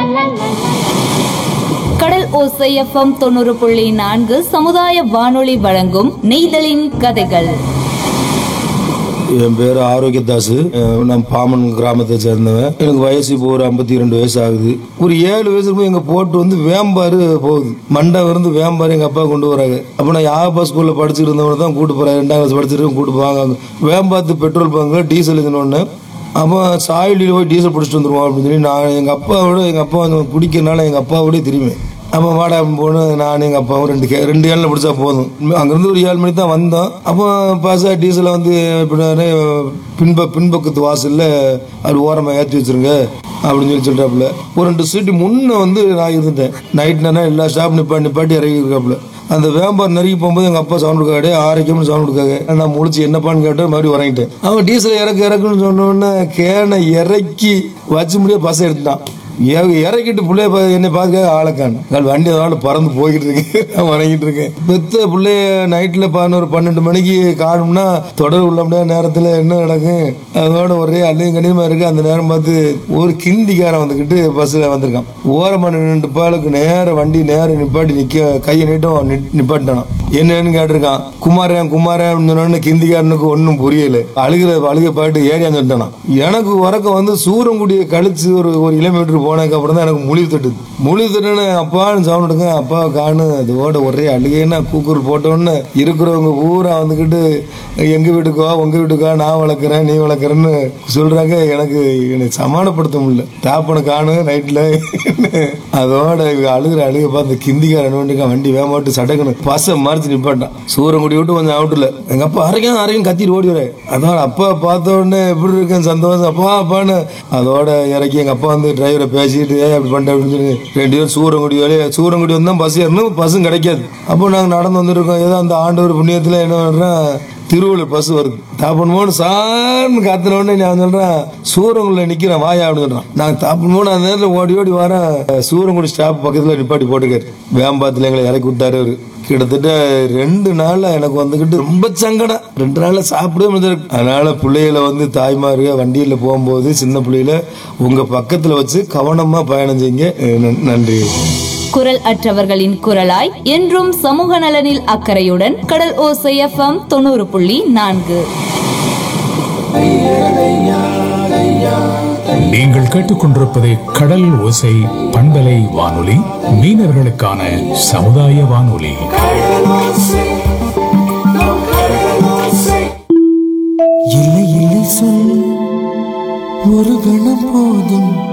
கடல் ஓசை எஃப்எம் தொண்ணூறு புள்ளி நான்கு சமுதாய வானொலி வழங்கும் நெய்தலின் கதைகள் என் பேர் ஆரோக்கியதாஸ் அஹ் நான் பாமன் கிராமத்தை சேர்ந்தவன் எனக்கு வயசு இப்போ ஒரு ஐம்பத்தி ரெண்டு வயசு ஆகுது ஒரு ஏழு வயசுக்கு எங்க போட்டு வந்து வேம்பாரு போகுது மண்டை இருந்து வேம்பாரு எங்க அப்பா கொண்டு வராங்க அப்ப நான் யாப்பா ஸ்கூல்ல படிச்சுட்டு இருந்தவன தான் கூட்டு போறேன் ரெண்டாம் கிளாஸ் படிச்சுட்டு கூட்டு போவாங்க வேம்பாத்து பெட்ரோல் பங்கு டீசல் இதுன்னு அப்போ சாயிலில் போய் டீசல் பிடிச்சிட்டு வந்துருவோம் அப்படின்னு சொல்லி நான் எங்கள் அப்பாவோட எங்கள் அப்பா வந்து குடிக்கிறனால எங்கள் அப்பாவோடய திரும்பி அப்போ வாடா போன நான் எங்கள் அப்பாவும் ரெண்டு கே ரெண்டு ஏழில் பிடிச்சா போதும் அங்கேருந்து ஒரு ஏழு மணிக்கு தான் வந்தோம் அப்போ பாசா டீசலை வந்து எப்படினாரு பின்ப பின்பக்கத்து வாசலில் அது ஓரமாக ஏற்றி வச்சிருங்க அப்படின்னு சொல்லி சொல்கிறாப்புல ஒரு ரெண்டு சீட்டு முன்ன வந்து நான் இருந்துட்டேன் நைட் நேரம் எல்லா ஸ்டாப் நிப்பாட்டி நிப்பாட்டி இறங்கி இருக்காப்புல அந்த வேம்பார் நெருங்கி போகும்போது எங்க அப்பா சவுண்ட் கொடுக்காடே ஆரோக்கியம்னு சவுண்ட் கொடுக்காங்க நான் முடிச்சு என்னப்பான்னு கேட்டு மறுபடியும் இறங்கிட்டேன் அவன் டீசல் இறக்கு இறக்குன்னு சொன்ன உடனே கேனை இறக்கி வச்சு முடிய பஸ் எடுத்துட்டான் இற- இறக்கிட்டு பிள்ளைய பா- என்னை பார்க்க ஆளக்கான் வண்டி அதனால பறந்து போய்கிட்டு இருக்கு நான் வணங்கிட்டு இருக்கேன் பெத்த பிள்ளைய நைட்ல பதினோரு பன்னெண்டு மணிக்கு காணும்னா தொடர் உள்ள முடியாத நேரத்துல என்ன நடக்கும் அதோட ஒரே அள்ளியும் கண்ணியமா இருக்கு அந்த நேரம் பார்த்து ஒரு கிந்திக்காரன் வந்துக்கிட்டு பஸ்ல வந்திருக்கான் ஓரமா நின்று பாலுக்கு நேர வண்டி நேரம் நிப்பாட்டி நிக்க கையை நீட்டும் நி- நிப்பாட்டினான் என்னன்னு கேட்டிருக்கான் குமாரன் குமாரன் சொன்னோன்னு கிந்திக்காரனுக்கு ஒன்றும் புரியல அழுகிற அழுக பாட்டு ஏரியான்னு சொல்லிட்டான் எனக்கு உறக்கம் வந்து சூரங்குடியை கழிச்சு ஒரு ஒரு கிலோமீட்டர் போனதுக்கு அப்புறம் தான் எனக்கு முழிவு தட்டுது முழிவு தட்டுன்னு அப்பான்னு சவுண்ட் எடுங்க அப்பா காணு அதோட ஒரே அழுகைன்னா கூக்குரல் போட்டோன்னு இருக்கிறவங்க பூரா வந்துக்கிட்டு எங்க வீட்டுக்கோ உங்க வீட்டுக்கோ நான் வளர்க்குறேன் நீ வளர்க்குறேன்னு சொல்றாங்க எனக்கு எனக்கு சமாதானப்படுத்த முடியல தாப்பனை காணு நைட்ல அதோட இவங்க அழுகிற அழுக பார்த்து கிந்திக்காரன் வண்டிக்கா வண்டி வேமாட்டு சடக்குன்னு பச மறைச்சு நிப்பாட்டான் சூரங்குடி விட்டு கொஞ்சம் அவுட்டுல எங்க அப்பா அரைக்கும் அரைக்கும் கத்திட்டு ஓடி வரேன் அதோட அப்பா பார்த்த உடனே எப்படி இருக்கேன் சந்தோஷம் அப்பா அப்பான்னு அதோட இறக்கி எங்க அப்பா வந்து டிரைவரை பேசிட்டு ஏன் அப்படி பண்ணிட்ட அப்படின்னு சொல்லி ரெண்டு பேரும் சூரங்குடி வழியா சூரங்குடி வந்தா பஸ் ஏறணும் பஸ்ஸும் கிடைக்காது அப்போ நாங்க நடந்து வந்திருக்கோம் ஏதோ அந்த ஆண்டவர் புண்ணியத்துல என்ன பண்றேன் திருவள்ளூர் பஸ் வருது தாப்பன் மோடு சார்னு காத்துன உடனே நான் சொல்றேன் சூரங்குடியில் நிக்கிறேன் வாயா அப்படின்னு சொல்றான் நான் தாப்பன் மோடு அந்த நேரத்தில் ஓடி ஓடி வரேன் சூரங்குடி ஸ்டாப் பக்கத்துல நிப்பாட்டி போட்டுக்காரு வேம்பாத்துல எங்களை இறக்கி விட்டாரு அவரு கிட்டத்தட்ட ரெண்டு நாள்ல எனக்கு வந்துகிட்டு ரொம்ப சங்கடம் ரெண்டு நாள்ல சாப்பிடவே முடியாது அதனால பிள்ளைகளை வந்து தாய்மாருக வண்டியில போகும்போது சின்ன பிள்ளைகளை உங்க பக்கத்துல வச்சு கவனமா பயணம் செய்யுங்க நன்- நன்றி குரல் அற்றவர்களின் குரலாய் என்றும் சமூக நலனில் அக்கறையுடன் கடல் ஓசை எஃப்எம் தொண்ணூறு புள்ளி நான்கு நீங்கள் கேட்டுக்கொண்டிருப்பது கடல் ஓசை பண்பலை வானொலி மீனவர்களுக்கான சமுதாய வானொலி இல்லை இல்லை சொல் ஒரு கணம் போதும்